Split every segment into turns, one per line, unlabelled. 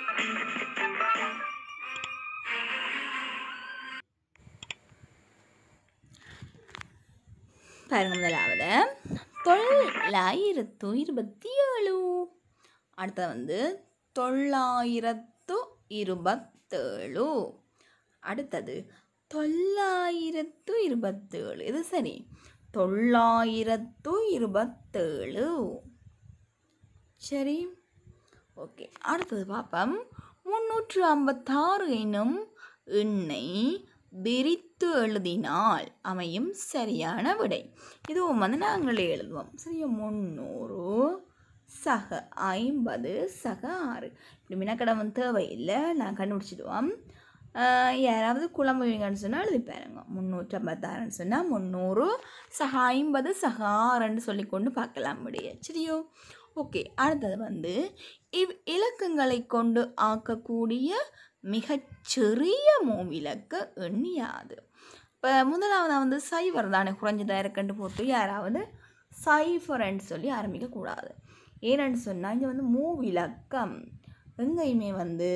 பாருங்க முதலாவது தொள்ளாயிரத்து இருபத்தி ஏழு அடுத்தது வந்து தொள்ளாயிரத்து இருபத்தேழு அடுத்தது தொள்ளாயிரத்து இருபத்தேழு இது சரி தொள்ளாயிரத்து இருபத்தேழு சரி ஓகே அடுத்தது பார்ப்போம் முன்னூற்று ஐம்பத்தாறு எனும் எண்ணை விரித்து எழுதினால் அமையும் சரியான விடை இதுவும் வந்து நாங்கள் எழுதுவோம் சரியா முந்நூறு சக ஐம்பது சக ஆறு இப்படி மினக்கடை வந்து தேவையில்லை நான் கண்டுபிடிச்சிடுவோம் ஆஹ் யாராவது குழம்புவீங்கன்னு சொன்னால் எழுதி பாருங்க முந்நூற்றி ஐம்பத்தாறுன்னு சொன்னால் முந்நூறு சக ஐம்பது சக ஆறுன்னு சொல்லி கொண்டு பார்க்கலாம் முடிய சரியோ ஓகே அடுத்தது வந்து இவ் இலக்கங்களை கொண்டு ஆக்கக்கூடிய மிகச்சிறிய மூவிலக்க எண்ணியாது இப்போ முதலாவதாக வந்து சைவர் தானே குறைஞ்சதாக இருக்குன்னு போட்டு யாராவது சைஃபர்ன்னு சொல்லி ஆரம்பிக்கக்கூடாது ஏன்னு சொன்னால் இங்கே வந்து மூவிலக்கம் எங்கேயுமே வந்து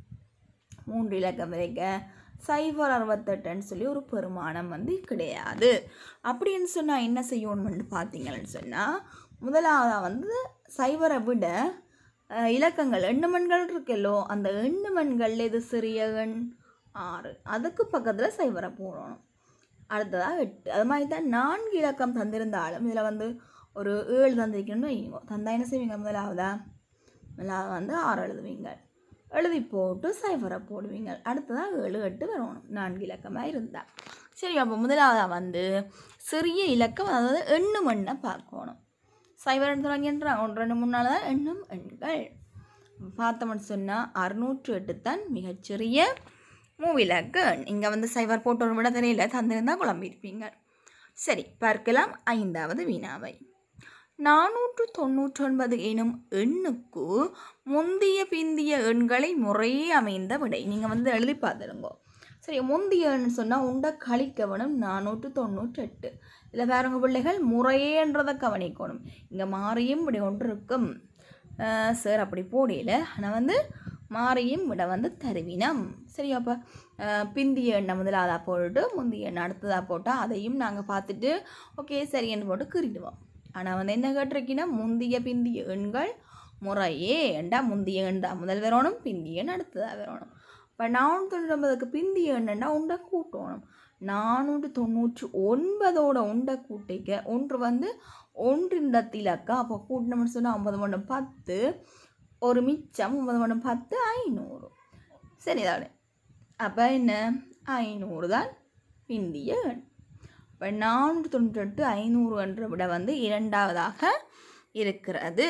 மூன்று இலக்கம் வரைக்க சைபர் அறுபத்தெட்டுன்னு சொல்லி ஒரு பெருமானம் வந்து கிடையாது அப்படின்னு சொன்னால் என்ன செய்யணும்னு பார்த்தீங்கன்னு சொன்னால் முதலாவதாக வந்து சைபரை விட அஹ், இலக்கங்கள் எண்ணுமண்கள் இருக்கல்லோ அந்த எண்ணுமண்கள் எது சிறிய எண் ஆறு அதுக்கு பக்கத்தில் சைபரை போடணும் அடுத்ததாக எட்டு அது மாதிரி தான் நான்கு இலக்கம் தந்திருந்தாலும் இதில் வந்து ஒரு ஏழு தந்திருக்கணும்னு வைங்க தந்தா என்ன செய்வீங்க முதலாவதா முதலாவது வந்து ஆறு எழுதுவீங்க எழுதி போட்டு சைஃபரை போடுவீங்க அடுத்ததாக ஏழு எட்டு வரணும் நான்கு இலக்கமாக இருந்தால் சரி அப்போ முதலாவதாக வந்து சிறிய இலக்கம் அதாவது எண்ணும் எண்ணை பார்க்கணும் சைபர் தொடங்கின்றாங்க ஒன்று ரெண்டு மூணு நாள் தான் எண்ணும் எண்கள் பார்த்தோம்னு சொன்னால் அறுநூற்று எட்டு தான் மிகச்சிறிய மூவிலக்கு இங்கே வந்து சைபர் போட்டு ஒரு விட தெரியல தந்திருந்தால் குழம்பியிருப்பீங்க சரி பார்க்கலாம் ஐந்தாவது வினாவை நானூற்று தொண்ணூற்றொன்பது எனும் எண்ணுக்கு முந்திய பிந்திய எண்களை முறையே அமைந்த விடை நீங்கள் வந்து எழுதி பார்த்துருங்கோ சரி முந்திய எண் சொன்னால் உண்டை கழிக்கவனும் நானூற்று தொண்ணூற்றெட்டு இதில் பாருங்க பிள்ளைகள் முறையேன்றதை கவனிக்கணும் இங்கே மாறியும் விடை ஒன்று இருக்கும் அஹ் சார் அப்படி போடையில் ஆனால் வந்து மாறியும் விட வந்து தருவினம் சரி அப்போ பிந்திய எண்ணை முதலாவதாக போட்டுட்டு முந்திய எண்ணை அடுத்ததாக போட்டால் அதையும் நாங்கள் பார்த்துட்டு ஓகே சரின்னு போட்டு கீறிடுவோம் ஆனால் வந்து என்ன கேட்டிருக்கீங்கன்னா முந்திய பிந்திய எண்கள் முறையே ஏண்டா முந்திய எண் தான் முதல் வரணும் பிந்திய எண் அடுத்ததாக வரணும் இப்போ நானூற்றி தொண்ணூற்றொம்பதுக்கு பிந்திய எண்ணா உண்டை கூட்டணும் நானூற்று தொண்ணூற்றி ஒன்பதோட உண்டை கூட்டிக்க ஒன்று வந்து ஒன்றின் இலக்கா அப்போ கூட்டினோம்னு சொன்னால் ஐம்பது மணி பத்து ஒரு மிச்சம் ஒன்பது மணி பத்து ஐநூறு சரிதானே அப்போ என்ன ஐநூறு தான் பிந்திய எண் இப்போ நானூற்றி தொண்ணூற்றெட்டு ஐநூறு என்ற விட வந்து இரண்டாவதாக இருக்கிறது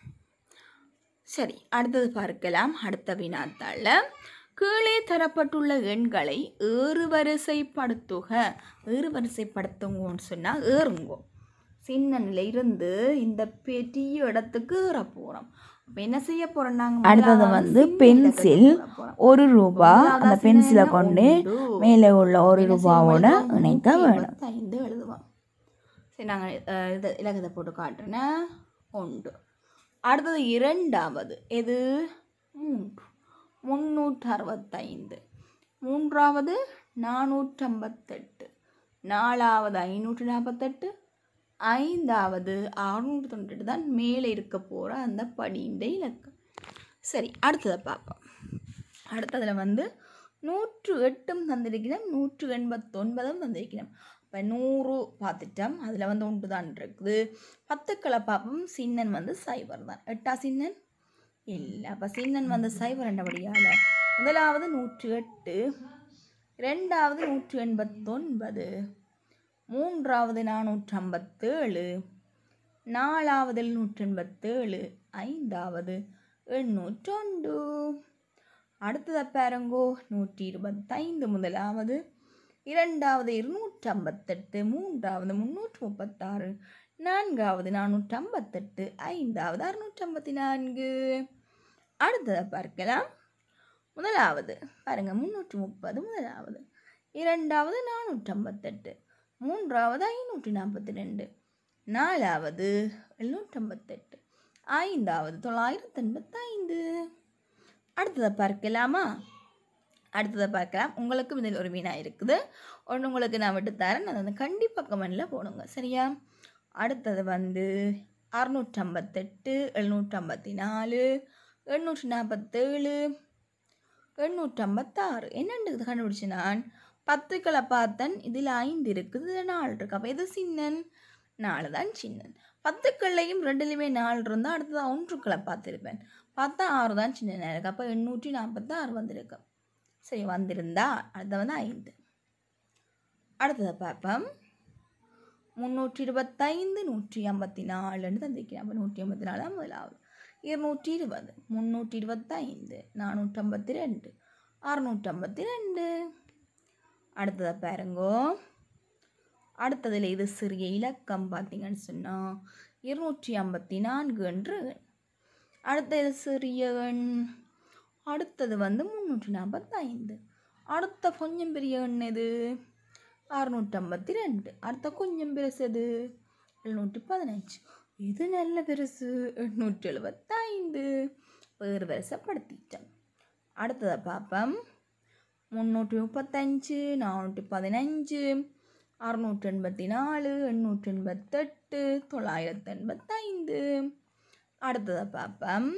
சரி அடுத்தது பார்க்கலாம் அடுத்த வினாத்தாள் கீழே தரப்பட்டுள்ள எண்களை ஏறுவரிசைப்படுத்துக ஏறுவரிசைப்படுத்துங்கன்னு சொன்னால் ஏறுங்கோ சின்னனில் இருந்து இந்த பெரிய இடத்துக்கு ஏற போகிறோம் அப்போ என்ன செய்ய போகிறோம் நாங்கள்
அடுத்தது வந்து பென்சில் ஒரு ரூபா அந்த பென்சிலை கொண்டு மேலே உள்ள ஒரு ரூபாவோட இணைக்க வேணும்
ஐந்து எழுதுவோம் சரி நாங்கள் இது இலக்கத்தை போட்டு காட்டுறேன் ஒன்று அடுத்தது இரண்டாவது எது மூன்று முந்நூற்று அறுபத்தைந்து மூன்றாவது நானூற்றம்பத்தெட்டு நாலாவது ஐநூற்று நாற்பத்தெட்டு ஐந்தாவது அறுநூற்றி தொண்ணூற்றெட்டு தான் மேலே இருக்க போகிற அந்த படிந்த இலக்கம் சரி அடுத்ததை பார்ப்போம் அடுத்ததில் வந்து நூற்று எட்டும் தந்திருக்கிறோம் நூற்று எண்பத்தொன்பதும் தந்திருக்கிறோம் இப்போ நூறு பார்த்துட்டோம் அதில் வந்து ஒன்று தான் இருக்குது பத்துக்களை பார்ப்போம் சின்னன் வந்து சைபர் தான் எட்டா சின்னன் இல்லை அப்போ சின்னன் வந்து சைபர் என்றபடியால் முதலாவது நூற்று எட்டு ரெண்டாவது நூற்று எண்பத்தொன்பது மூன்றாவது நானூற்று ஐம்பத்தேழு நாலாவது நூற்றி எண்பத்தேழு ஐந்தாவது எண்ணூற்றொண்டு அடுத்ததை பாருங்கோ நூற்றி இருபத்தைந்து முதலாவது இரண்டாவது இருநூற்றி ஐம்பத்தெட்டு மூன்றாவது முந்நூற்றி முப்பத்தாறு நான்காவது நானூற்றி ஐம்பத்தெட்டு ஐந்தாவது அறுநூற்றி ஐம்பத்தி நான்கு அடுத்ததை பார்க்கலாம் முதலாவது பாருங்க முந்நூற்றி முப்பது முதலாவது இரண்டாவது நானூற்றி ஐம்பத்தெட்டு மூன்றாவது ஐநூற்றி நாற்பத்தி ரெண்டு நாலாவது எழுநூற்றி ஐம்பத்தெட்டு ஐந்தாவது தொள்ளாயிரத்தி எண்பத்தைந்து அடுத்ததை பார்க்கலாமா அடுத்ததை பார்க்கலாம் உங்களுக்கும் இதில் ஒரு வினா இருக்குது ஒன்று உங்களுக்கு நான் விட்டு தரேன் அதை வந்து கண்டிப்பாக கமெண்டில் போடுங்க சரியா அடுத்தது வந்து அறுநூற்றம்பத்தெட்டு எழுநூற்றம்பத்தி நாலு எண்ணூற்றி நாற்பத்தேழு எண்ணூற்றம்பத்தாறு என்னென்று கண்டுபிடிச்சு நான் பத்துக்களை பார்த்தன் இதில் ஐந்து இருக்குது இதில் நாலு இருக்கு அப்போ எது சின்னன் நாலு தான் சின்னன் பத்துக்கள்லையும் ரெண்டுலேயுமே நாலு இருந்தால் அடுத்தது ஒன்றுக்களை பார்த்துருப்பேன் பார்த்தா ஆறு தான் சின்னனாக இருக்குது அப்போ எண்ணூற்றி நாற்பத்தாறு வந்திருக்கு சரி வந்திருந்தா அடுத்த வந்து ஐந்து அடுத்ததை பார்ப்போம் முந்நூற்றி இருபத்தைந்து நூற்றி ஐம்பத்தி நாலுன்னு தந்திருக்கிறேன் அப்போ நூற்றி ஐம்பத்தி நாலு தான் முதலாவது இருநூற்றி இருபது முந்நூற்றி இருபத்தைந்து நானூற்றம்பத்தி ரெண்டு அறுநூற்றம்பத்தி ரெண்டு அடுத்ததை பாருங்கோ அடுத்ததில் இது சிறிய இலக்கம் பார்த்தீங்கன்னு சொன்னால் இருநூற்றி ஐம்பத்தி நான்கு என்று எண் அடுத்தது சிறிய எண் அடுத்தது வந்து முந்நூற்றி நாற்பத்தைந்து அடுத்த கொஞ்சம் பெரிய எண் எது அறுநூற்றம்பத்தி ரெண்டு அடுத்த கொஞ்சம் பெருசு எது எழுநூற்றி பதினஞ்சு இது நல்ல பெருசு எண்ணூற்றி எழுபத்தைந்து வேறு வரிசைப்படுத்திட்டோம் அடுத்ததை பார்ப்போம் முந்நூற்றி முப்பத்தஞ்சு நானூற்றி பதினஞ்சு அறுநூற்றி எண்பத்தி நாலு எண்ணூற்றி எண்பத்தெட்டு தொள்ளாயிரத்து எண்பத்தைந்து அடுத்ததை பார்ப்போம்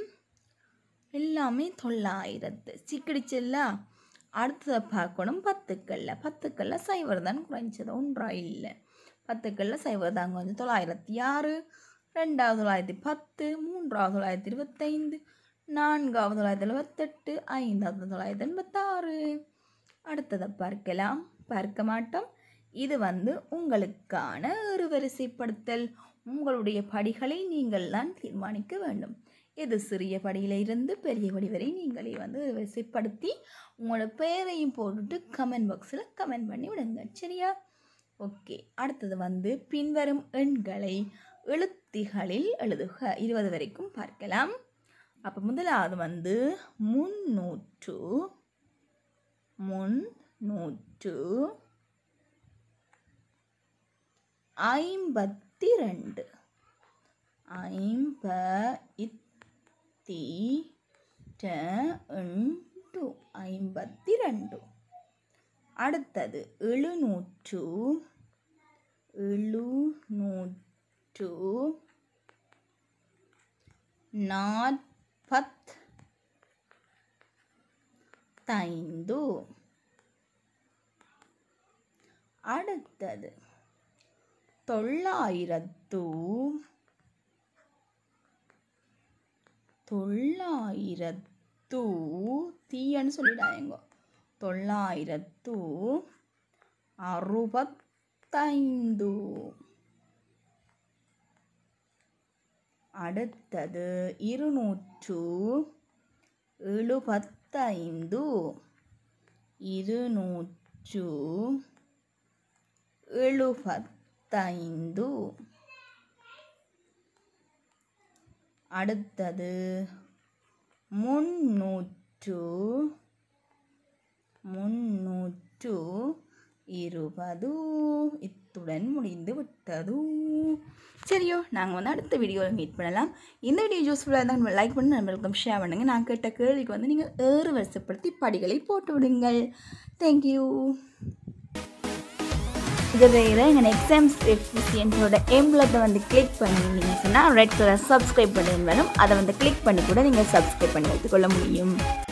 எல்லாமே தொள்ளாயிரத்து சிக்கிடிச்சல்ல அடுத்ததை பார்க்கணும் பத்துக்கல்ல பத்துக்கல்ல சைவர் தான் குறைஞ்சது ஒன்றா இல்லை பத்துக்கல்ல சைவர் தான் கொஞ்சம் தொள்ளாயிரத்தி ஆறு ரெண்டாவது தொள்ளாயிரத்தி பத்து மூன்றாவது தொள்ளாயிரத்தி இருபத்தைந்து நான்காவது தொள்ளாயிரத்தி எழுபத்தெட்டு ஐந்தாவது தொள்ளாயிரத்தி எண்பத்தாறு அடுத்ததை பார்க்கலாம் பார்க்க மாட்டோம் இது வந்து உங்களுக்கான ஒரு வரிசைப்படுத்தல் உங்களுடைய படிகளை நீங்கள் தான் தீர்மானிக்க வேண்டும் எது சிறிய படியில இருந்து பெரிய படி வரை நீங்களே வந்து வரிசைப்படுத்தி உங்களோட பெயரையும் போட்டுட்டு கமெண்ட் பாக்ஸில் கமெண்ட் பண்ணி விடுங்க சரியா ஓகே அடுத்தது வந்து பின்வரும் எண்களை எழுத்துகளில் எழுதுக இருபது வரைக்கும் பார்க்கலாம் அப்போ முதலாவது வந்து முன்னூற்று முன்னூற்று ஐம்பத்தி ரெண்டு ஐம்பத்தி ரெண்டு ஐம்பத்தி ரெண்டு அடுத்தது எழுநூற்று எழுநூற்று நாற்பத்தைந்து அடுத்தது தொள்ளாயிரத்து தொள்ளாயிரத்து தீயன்னு சொல்லிடாங்க தொள்ளாயிரத்து அறுபத்தைந்து அடுத்தது இருநூற்று எழுபத்தைந்து இருநூற்று எழுபத்தைந்து அடுத்தது முன்னூற்று முன்னூற்று இருபது இத்துடன் முடிந்து விட்டது சரியோ நாங்கள் வந்து அடுத்த வீடியோவில் மீட் பண்ணலாம் இந்த வீடியோ யூஸ்ஃபுல்லாக இருந்தால் லைக் பண்ணி நம்மளுக்கும் ஷேர் பண்ணுங்கள் நான் கேட்ட கேள்விக்கு வந்து நீங்கள் ஏறு வரிசைப்படுத்தி படிகளை போட்டு விடுங்கள் தேங்க்யூ இது வேறு எங்கள் எக்ஸாம்ஸ் எஃபிஷியன்ஸோட எம்பளத்தை வந்து கிளிக் பண்ணிங்கன்னா சொன்னால் ரெட் கலர் சப்ஸ்கிரைப் பண்ணி வரும் அதை வந்து கிளிக் பண்ணி கூட நீங்கள் சப்ஸ்கிரைப் பண்ணி வைத்துக்கொள்ள முடியும்